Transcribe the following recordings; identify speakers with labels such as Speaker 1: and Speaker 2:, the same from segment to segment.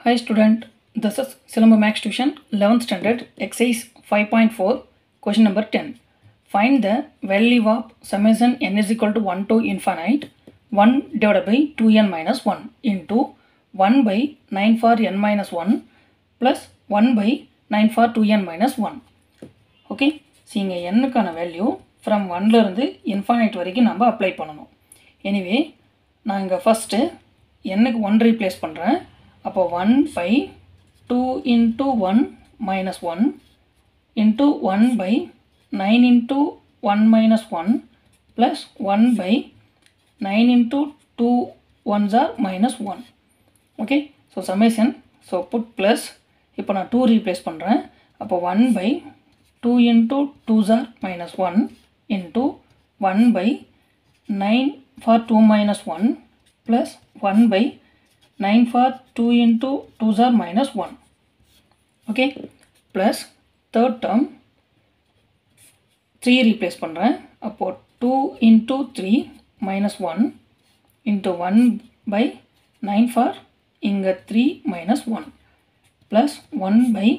Speaker 1: Hi student, this is Silamba Max Tuition 11th standard exercise 5.4 question number 10. Find the value of summation n is equal to 1 to infinite 1 divided by 2n minus 1 into 1 by 9 for n minus 1 plus 1 by 9 for 2n minus 1. Okay so இங்கே என்னுக்கான value from ஒன்லேருந்து infinite வரைக்கும் நம்ம apply பண்ணணும் anyway நான் இங்கே first என்னுக்கு one replace பண்ணுறேன் அப்போ one by two into one minus one into one by nine into one minus one plus one by nine into two ones are minus one okay so summation so put plus இப்போ நான் two replace பண்ணுறேன் அப்போ one by two into two jar minus one into one by nine for two minus one plus one by nine for two into two jar minus one okay plus third term three replace பண்ணுறேன் அப்போது two into three minus one into one by nine for இங்கே three minus one plus one by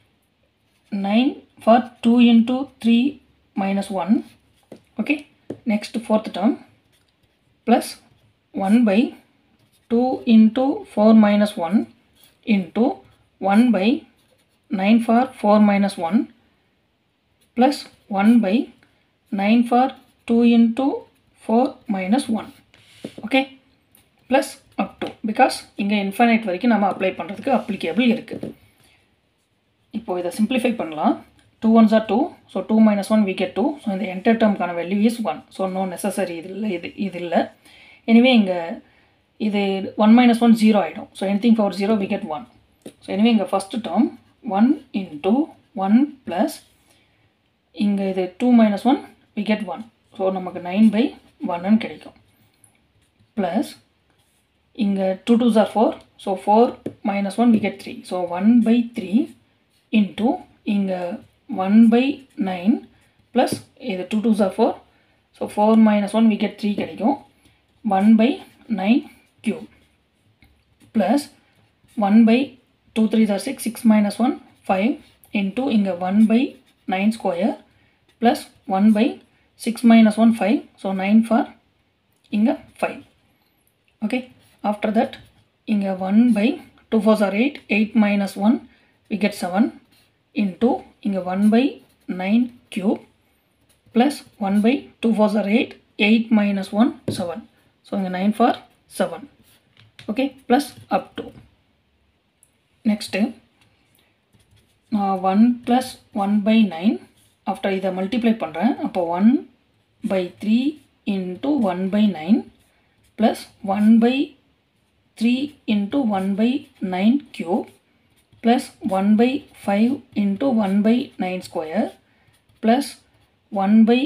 Speaker 1: nine for two into three minus one okay next fourth term plus one by two into four minus one into one by nine for four minus one plus one by nine for two into four minus one okay plus up to because இங்கே infinite வரைக்கும் நம்ம apply பண்ணுறதுக்கு applicable இருக்குது இப்போது இதை simplify பண்ணலாம் two ones R two so two minus one we get two so இந்த enter டேர்ம்க்கான value is one so no necessary இது இல்லை இது இது இல்லை எனிவே இங்கே இது ஒன் மைனஸ் ஒன் ஜீரோ ஆகிடும் so anything power zero we get one so anyway இங்கே first term one into one plus இங்கே இது two minus one we get one so நமக்கு நைன் பை ஒன்னு கிடைக்கும் ப்ளஸ் இங்கே two two are four so four minus one we get three so one by three into இங்கே one by nine plus இது two two are four so four minus one we get three கிடைக்கும் one by nine cube plus one by two three are six six minus one five into இங்கே one by nine square plus one by six minus one five so nine for இங்கே five okay after that இங்கே one by two fours are eight eight minus one we get 7 into இங்கே 1 by 9 cube plus 1 by 2 4s are 8 8 minus 1 7 so இங்கே 9 for 7 okay plus up to next நான் 1 plus 1 by 9 after இதை multiply பண்ணுறேன் அப்போ 1 by 3 into 1 by 9 plus 1 by 3 into 1 by 9 cube plus 1 by 5 into 1 by 9 square plus 1 by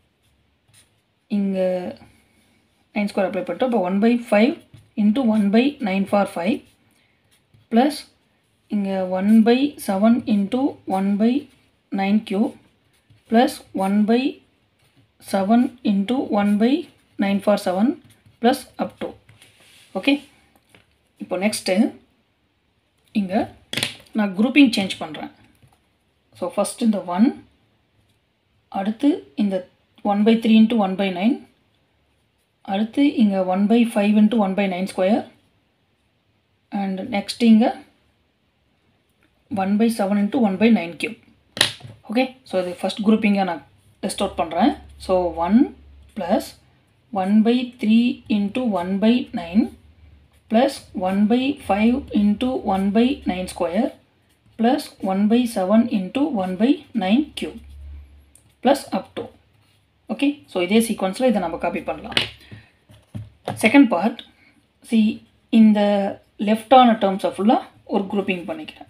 Speaker 1: இங்கே 9 square apply பண்ணிட்டோம் இப்போ 1 by 5 into 1 by 9 for 5 plus இங்கே 1 by 7 into 1 by 9 cube plus 1 by 7 into 1 by 9 for 7 plus up to okay இப்போ next இங்கே நான் grouping change பண்ணுறேன் so first இந்த one அடுத்து இந்த one by three into one by nine அடுத்து இங்கே one by five into one by nine square and next இங்கே one by seven into one by nine cube okay so இது first குரூப்பிங்காக நான் test out பண்ணுறேன் so one plus one by three into one by nine plus 1 by 5 into 1 by 9 square plus 1 by 7 into 1 by 9 cube plus up to okay so இதே சீக்வன்ஸில் இதை நம்ம copy பண்ணலாம் second part C இந்த லெஃப்டான டேர்ம்ஸை ஃபுல்லாக ஒரு grouping பண்ணிக்கிறேன்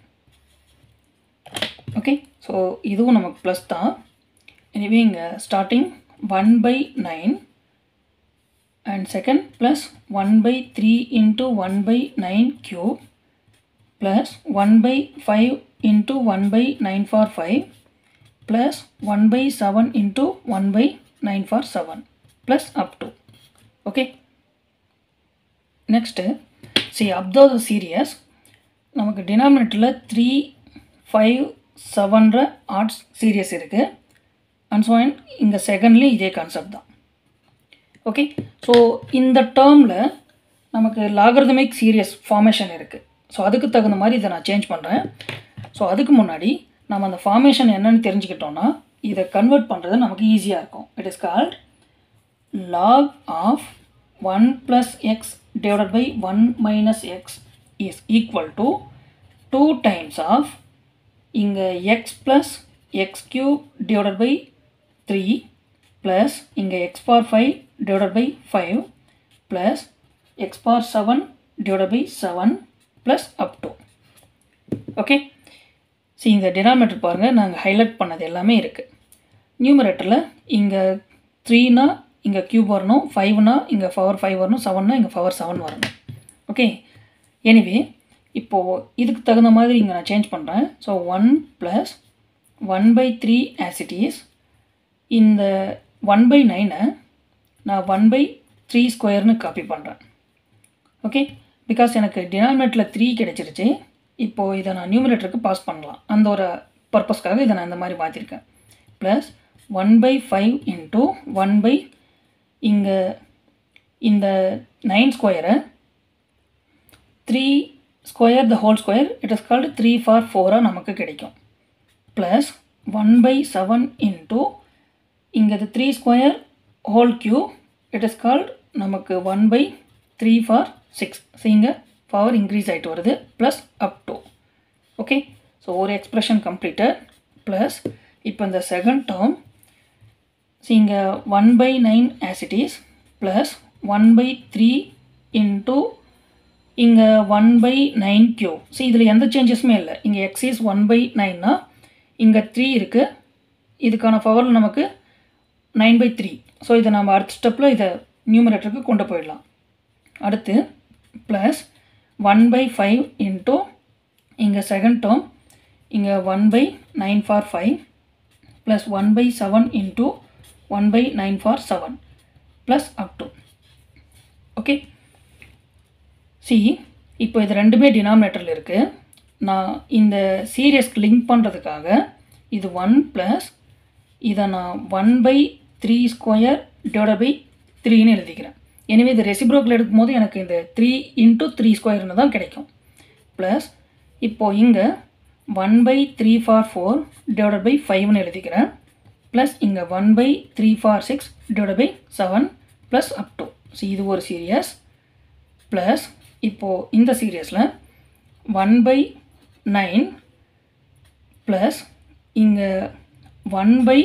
Speaker 1: ஓகே ஸோ இதுவும் நமக்கு ப்ளஸ் தான் எனிவே இங்கே starting one by nine and second plus 1 by 3 into 1 by 9 cube plus 1 by 5 into 1 by 9 for 5 plus 1 by 7 into 1 by 9 for 7 plus up to okay next see observe the series நமக்கு டினாமினேட்டரில் three five செவன்ற odds series இருக்குது and so and இங்கே செகண்ட்லேயும் இதே concept தான் okay so இந்த டேர்மில் நமக்கு லாகர்தமிக் சீரியஸ் ஃபார்மேஷன் இருக்குது ஸோ அதுக்கு தகுந்த மாதிரி இதை நான் சேஞ்ச் பண்ணுறேன் ஸோ அதுக்கு முன்னாடி நம்ம அந்த ஃபார்மேஷன் என்னன்னு தெரிஞ்சுக்கிட்டோன்னா இதை கன்வெர்ட் பண்ணுறது நமக்கு ஈஸியாக இருக்கும் it is called log of 1 plus x divided by 1 minus x is equal to 2 times of இங்கே x plus x cube divided by 3 plus இங்கே x power 5 divided by 5 plus x power 7 divided by 7 plus up to okay so இந்த denominator பாருங்கள் நாங்கள் highlight பண்ணது எல்லாமே இருக்குது நியூமரேட்டரில் இங்கே த்ரீனா இங்கே க்யூப் வரணும் ஃபைவ்னா இங்கே பவர் ஃபைவ் வரணும் செவன்னா இங்கே பவர் செவன் வரணும் ஓகே எனிவே இப்போது இதுக்கு தகுந்த மாதிரி இங்கே நான் சேஞ்ச் பண்ணுறேன் so one plus one by three as it is இந்த ஒன் பை நைனை நான் ஒன் பை த்ரீ ஸ்கொயர்னு காப்பி பண்ணுறேன் ஓகே பிகாஸ் எனக்கு டினாமினேட்டில் த்ரீ கிடைச்சிருச்சு இப்போது இதை நான் நியூமினேட்டருக்கு பாஸ் பண்ணலாம் அந்த ஒரு பர்பஸ்க்காக இதை நான் இந்த மாதிரி மாற்றிருக்கேன் plus one by five into one by இங்கே இந்த நைன் ஸ்கொயரை three square the whole square it is called three for ஃபோராக நமக்கு கிடைக்கும் plus one by seven into இங்கே இது three square whole cube it is called நமக்கு one by three for six so இங்கே பவர் இன்க்ரீஸ் ஆகிட்டு வருது plus up to okay so ஒரு எக்ஸ்ப்ரெஷன் கம்ப்ளீட்டட் ப்ளஸ் இப்போ இந்த செகண்ட் டேர்ம் ஸோ இங்கே one by nine as it is plus one by three into இங்கே one by nine cube so இதில் எந்த சேஞ்சஸுமே இல்லை இங்கே எக்ஸ் இஸ் ஒன் பை நைன்னா இங்கே த்ரீ இருக்குது இதுக்கான பவரில் நமக்கு நைன் பை த்ரீ ஸோ இதை நம்ம அடுத்த ஸ்டெப்பில் இதை நியூமரேட்டருக்கு கொண்டு போயிடலாம் அடுத்து plus one by five into இங்கே செகண்ட் டேர்ம் இங்கே one by nine for five plus one by seven into one by nine for seven plus up to okay see இப்போ இது ரெண்டுமே டினாமினேட்டரில் இருக்குது நான் இந்த சீரியஸ்க்கு லிங்க் பண்ணுறதுக்காக இது ஒன் ப்ளஸ் இதை நான் one by three square divide by த்ரீன்னு எழுதிக்கிறேன் எனவே இது ரெசிப்ரோக்கில் எடுக்கும்போது எனக்கு இந்த த்ரீ இன்ட்டு த்ரீ ஸ்கொயர்னு தான் கிடைக்கும் ப்ளஸ் இப்போது இங்கே one by three for four divide by ஃபைவ்னு எழுதிக்கிறேன் ப்ளஸ் இங்கே one by three for six divide by seven plus up to so இது ஒரு சீரியஸ் ப்ளஸ் இப்போது இந்த சீரியஸில் ஒன் பை நைன் ப்ளஸ் இங்கே one by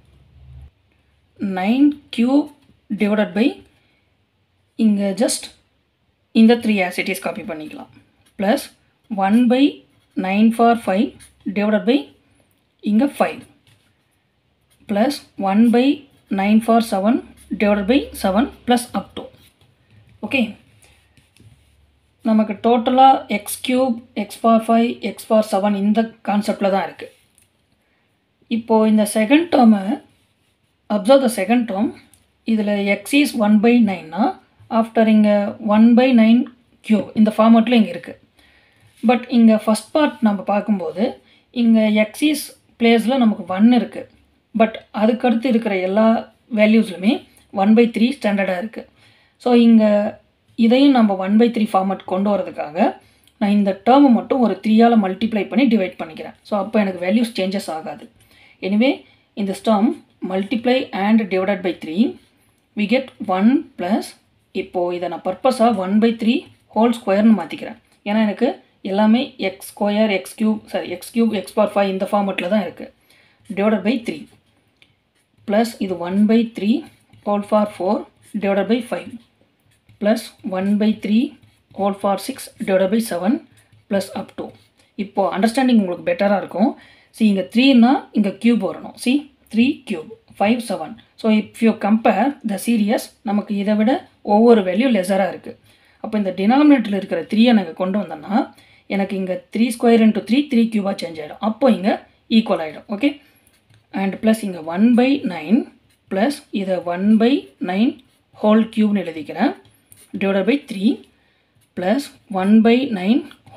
Speaker 1: nine cube divided by இங்கே ஜஸ்ட் இந்த த்ரீ ஆசிட்டிஸ் காப்பி பண்ணிக்கலாம் plus one by nine for five divided by இங்கே five plus one by nine for seven divided by seven plus up to okay நமக்கு டோட்டலாக x cube x power five x power seven இந்த கான்செப்டில் தான் இருக்குது இப்போது இந்த செகண்ட் டேர்மை அப்சர்வ் த செகண்ட் டேர்ம் இதில் எக்ஸ் இஸ் ஒன் பை நைன்னா ஆஃப்டர் இங்கே ஒன் பை நைன் கியூ இந்த ஃபார்மேட்டில் இங்கே இருக்குது பட் இங்கே ஃபஸ்ட் பார்ட் நம்ம பார்க்கும்போது இங்கே எக்ஸிஸ் பிளேஸில் நமக்கு ஒன் இருக்குது பட் அதுக்கடுத்து இருக்கிற எல்லா வேல்யூஸ்லுமே ஒன் பை த்ரீ ஸ்டாண்டர்டாக இருக்குது ஸோ இங்கே இதையும் நம்ம ஒன் பை த்ரீ ஃபார்மேட் கொண்டு வரதுக்காக நான் இந்த டேர்மை மட்டும் ஒரு த்ரீயால் மல்டிப்ளை பண்ணி டிவைட் பண்ணிக்கிறேன் ஸோ அப்போ எனக்கு வேல்யூஸ் சேஞ்சஸ் ஆகாது எனிவே இந்த term multiply and divided by three we get one plus இப்போது இதை நான் பர்பஸாக ஒன் பை த்ரீ ஹோல் ஸ்கொயர்னு மாற்றிக்கிறேன் ஏன்னா எனக்கு எல்லாமே x square x cube sorry x cube x power five இந்த ஃபார்மெட்டில் தான் இருக்குது டிவைடட் பை த்ரீ ப்ளஸ் இது one by three whole for four divided by five plus one by three whole for six divided by seven plus up to இப்போது understanding உங்களுக்கு பெட்டராக இருக்கும் see இங்கே த்ரீனா இங்கே க்யூப் வரணும் see three cube five seven so if you compare the series நமக்கு இதை விட ஒவ்வொரு வேல்யூ லெஸராக இருக்குது அப்போ இந்த டினாமினேட்டரில் இருக்கிற த்ரீயை நாங்கள் கொண்டு வந்தோம்னா எனக்கு இங்கே த்ரீ ஸ்கொயர் இன்ட்டு த்ரீ த்ரீ க்யூபாக சேஞ்ச் ஆகிடும் அப்போ இங்கே ஈக்குவல் ஆகிடும் ஓகே அண்ட் ப்ளஸ் இங்கே ஒன் பை நைன் ப்ளஸ் இதை ஒன் பை நைன் ஹோல் க்யூப்னு எழுதிக்கிறேன் divided by three plus one by nine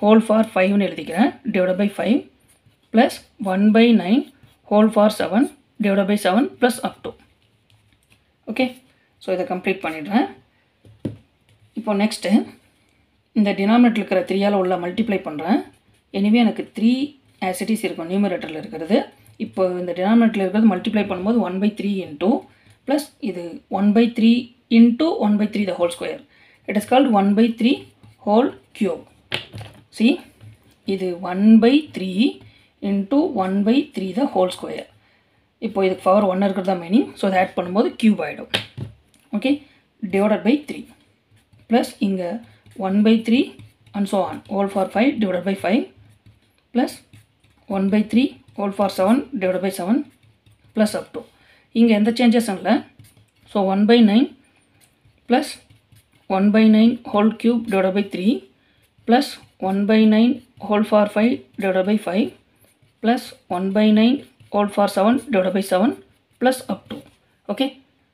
Speaker 1: whole for ஃபைவ்னு எழுதிக்கிறேன் divide by five plus one by nine whole for seven divide by seven plus up to okay so இதை complete பண்ணிடுறேன் இப்போ next இந்த டினாமினேட்டில் இருக்கிற த்ரீயால் உள்ள மல்டிப்ளை பண்ணுறேன் எனிவே எனக்கு த்ரீ ஆசிட்டிஸ் இருக்கும் நியூமரேட்டரில் இருக்கிறது இப்போ இந்த டினாமினேட்டில் இருக்கிறது மல்டிப்ளை பண்ணும்போது one by three into plus இது one by three into one by three the whole square it is called one by three whole cube see இது one by three into one by three the whole square இப்போ இதுக்கு power one இருக்கிறதா meaning so அதை add பண்ணும்போது cube ஆகிடும் okay divided by three plus இங்கே one by three and so on whole for five divided by five plus one by three whole for seven divide by seven plus up to இங்கே எந்த சேஞ்சஸும் இல்லை so one by nine plus one by nine whole cube divide by three plus one by nine whole for five divide by five plus one by nine whole for seven divide by seven plus up to okay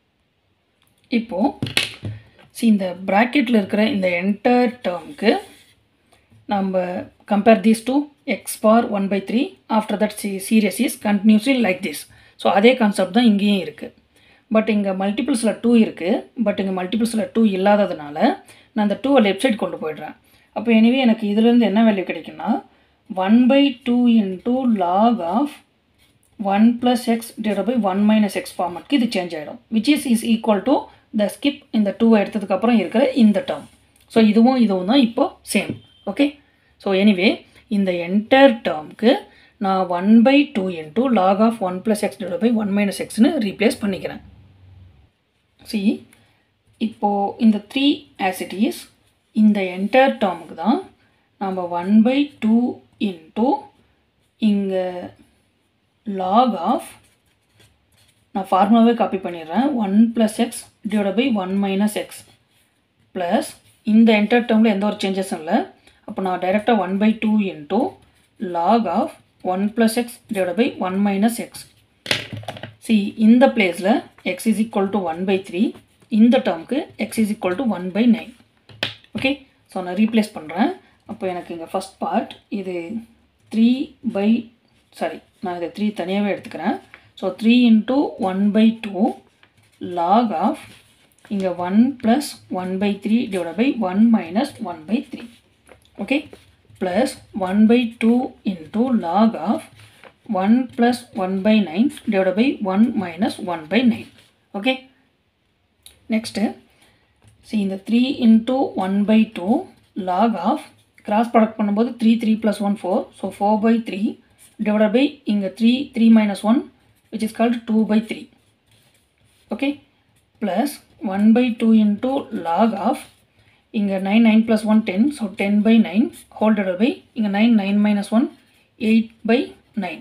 Speaker 1: இப்போது see இந்த ப்ராக்கெட்டில் இருக்கிற இந்த entire டேர்முக்கு நம்ம compare these to x power one by three after that see series is continuously like this so அதே concept தான் இங்கேயும் இருக்குது பட் இங்கே மல்டிபிள்ஸில் டூ இருக்குது பட் இங்கே மல்டிபிள்ஸில் டூ இல்லாததுனால நான் அந்த டூவை லெஃப்ட் சைட் கொண்டு போயிடுறேன் அப்போ எனிவே எனக்கு இதுலேருந்து என்ன வேல்யூ கிடைக்குன்னா one by two into log of one plus x divide by one minus x ஃபார்மட்க்கு இது சேஞ்ச் ஆகிடும் which is is equal to the skip இந்த டூவை எடுத்ததுக்கப்புறம் இருக்கிற இந்த டேர்ம் ஸோ இதுவும் இதுவும் தான் இப்போ சேம் ஓகே ஸோ எனிவே இந்த என்டையர் டேர்முக்கு நான் one by two into log of one plus x divide by one minus எக்ஸ்னு ரீப்ளேஸ் பண்ணிக்கிறேன் சி இப்போது இந்த த்ரீ ஆசிட்டிஸ் இந்த என்டையர் டேர்முக்கு தான் நம்ம ஒன் பை டூ இன்டூ இங்கே லாக் ஆஃப் நான் ஃபார்முலாவே காப்பி பண்ணிடுறேன் one plus x divide by one minus x plus இந்த என்டர் டேர்மில் எந்த ஒரு சேஞ்சஸும் இல்லை அப்போ நான் டைரெக்டாக one by two into log of one plus x divide by one minus x see இந்த பிளேஸில் x is equal to one by three இந்த டேர்முக்கு x is equal to one by nine okay so நான் replace பண்ணுறேன் அப்போ எனக்கு இங்கே first part இது த்ரீ பை சாரி நான் இதை த்ரீ தனியாகவே எடுத்துக்கிறேன் so three into one by two log of இங்கே one plus one by three divide by one minus one by three okay plus one by two into log of one plus one by nine divide by one minus one by nine okay next see இந்த three into one by two log of cross product பண்ணும்போது three three plus one four so four by three divided by இங்கே three three minus one which is called two by three okay plus one by two into log of இங்கே nine nine plus one ten so ten by nine whole divide by இங்கே nine nine minus one eight by nine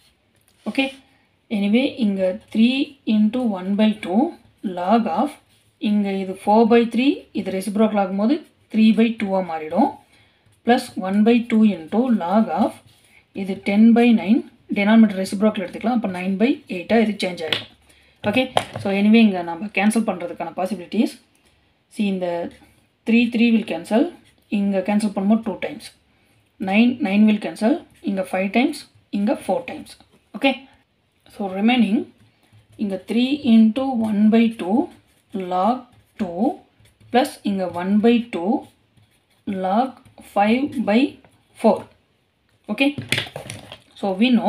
Speaker 1: okay anyway இங்கே three into one by two log of இங்கே இது four by three இது reciprocal ஆகும்போது three by டூவாக மாறிடும் plus one by two into log of இது ten by nine denominator reciprocal எடுத்துக்கலாம் அப்போ நைன் பை எயிட்டாக இது சேஞ்ச் ஆகிடும் ஓகே ஸோ எனிவே இங்கே நம்ம கேன்சல் பண்ணுறதுக்கான பாசிபிலிட்டிஸ் சி இந்த த்ரீ த்ரீ வில் கேன்சல் இங்கே கேன்சல் பண்ணும்போது two times nine nine will cancel இங்கே ஃபைவ் டைம்ஸ் இங்கே four times okay so remaining இங்கே three into one by two log two plus இங்கே one by two log five by four okay so we know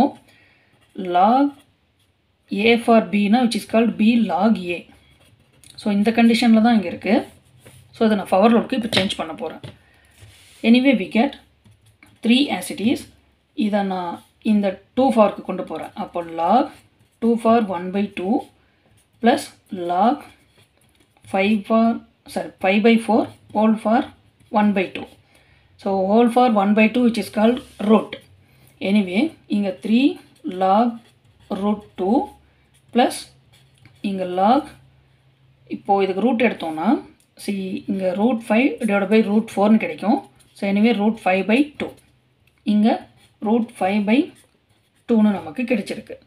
Speaker 1: log a for b na which is called b log a so இந்த கண்டிஷனில் தான் இங்கே இருக்குது so அதை நான் power லோட்க்கு இப்போ change பண்ண போகிறேன் anyway we get three as it is இதை நான் இந்த டூ ஃபார்க்கு கொண்டு போகிறேன் அப்போ log two for one by two plus log five for sorry five by four whole for one by two So whole for 1 by 2 which is called root. Anyway, இங்க 3 log root 2 plus இங்க log இப்போ இதுக்கு root எடுத்தோம்னா see இங்க root 5 divided by root 4 கிடைக்கும் so anyway root 5 by 2 இங்க root 5 by 2 நமக்கு கிடைச்சிருக்கு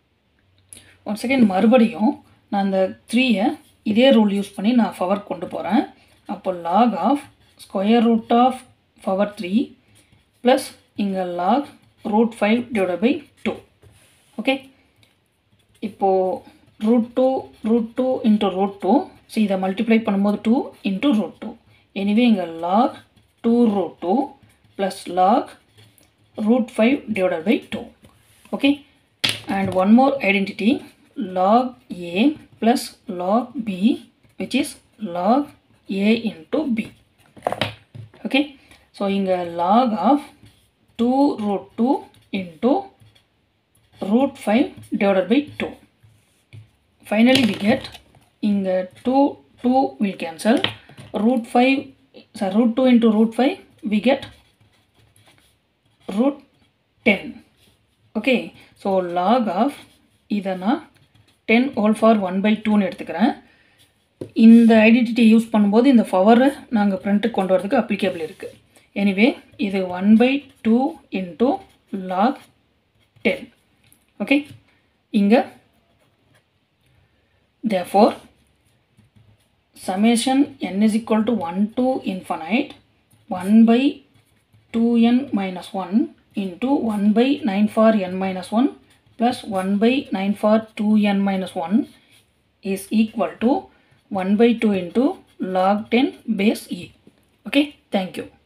Speaker 1: ஒன் செகண்ட் மறுபடியும் நான் அந்த த்ரீயை இதே ரூல் யூஸ் பண்ணி நான் பவர் கொண்டு போகிறேன் அப்போ log of square root of power three plus இங்கே log root five divide by two okay இப்போது root two root two into root two so இதை மல்டிப்ளை பண்ணும்போது two into root two anyway இங்கே log two root two plus log root 5 divided by 2 okay and one more identity log a plus log b which is log a into b okay so இங்க log of 2 root 2 into root 5 divided by 2 finally we get இங்க 2 2 will cancel root 5 so root 2 into root 5 we get root 10 okay so log of இதை நான் ten whole for one by டூன்னு எடுத்துக்கிறேன் இந்த identity use பண்ணும்போது இந்த பவரை நாங்கள் ப்ரிண்ட்டுக்கு கொண்டு வரதுக்கு அப்ளிகேபிள் இருக்குது எனிவே இது one by two into log ten okay இங்கே therefore summation n is equal to 1 to infinite 1 by 2n minus 1 into 1 by 9 for n minus 1 plus 1 by 9 for 2n minus 1 is equal to 1 by 2 into log 10 base e. Okay, thank you.